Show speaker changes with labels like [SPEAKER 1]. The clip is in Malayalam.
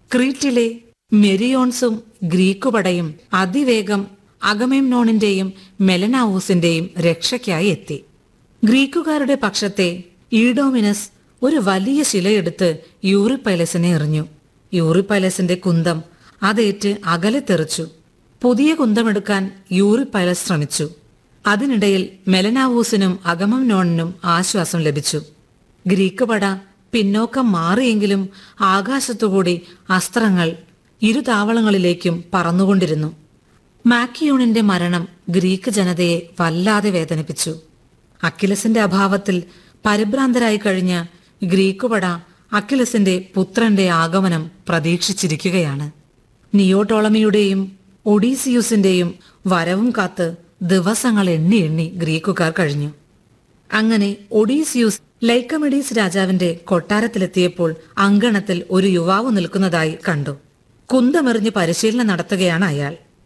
[SPEAKER 1] ക്രീറ്റിലെ മെരിയോൺസും ഗ്രീക്കുപടയും അതിവേഗം അഗമെംനോണിന്റെയും മെലനാവൂസിന്റെയും രക്ഷയ്ക്കായി എത്തി ഗ്രീക്കുകാരുടെ പക്ഷത്തെ ഈഡോമിനസ് ഒരു വലിയ ശിലയെടുത്ത് യൂറിപ്പൈലസിനെ എറിഞ്ഞു യൂറിപ്പൈലസിന്റെ കുന്തം അതേറ്റ് അകലെ തെറിച്ചു പുതിയ കുന്തമെടുക്കാൻ യൂറിപ്പൈലസ് ശ്രമിച്ചു അതിനിടയിൽ മെലനാവൂസിനും അഗമംനോണിനും ആശ്വാസം ലഭിച്ചു ഗ്രീക്ക് പട പിന്നോക്കം മാറിയെങ്കിലും ആകാശത്തുകൂടി അസ്ത്രങ്ങൾ ഇരു താവളങ്ങളിലേക്കും പറന്നുകൊണ്ടിരുന്നു മാക്കിയൂണിന്റെ മരണം ഗ്രീക്ക് ജനതയെ വല്ലാതെ വേദനിപ്പിച്ചു അക്കിലസിന്റെ അഭാവത്തിൽ പരിഭ്രാന്തരായി കഴിഞ്ഞ ഗ്രീക്കുപട അക്കിലസിന്റെ പുത്രന്റെ ആഗമനം പ്രതീക്ഷിച്ചിരിക്കുകയാണ് നിയോട്ടോളമിയുടെയും ഒഡീസിയൂസിന്റെയും വരവും കാത്ത് ദിവസങ്ങൾ എണ്ണി എണ്ണി ഗ്രീക്കുകാർ കഴിഞ്ഞു അങ്ങനെ ഒഡീസിയൂസ് ലൈക്കമെഡീസ് രാജാവിന്റെ കൊട്ടാരത്തിലെത്തിയപ്പോൾ അങ്കണത്തിൽ ഒരു യുവാവ് നിൽക്കുന്നതായി കണ്ടു കുന്തമെറിഞ്ഞ് പരിശീലനം നടത്തുകയാണ് അയാൾ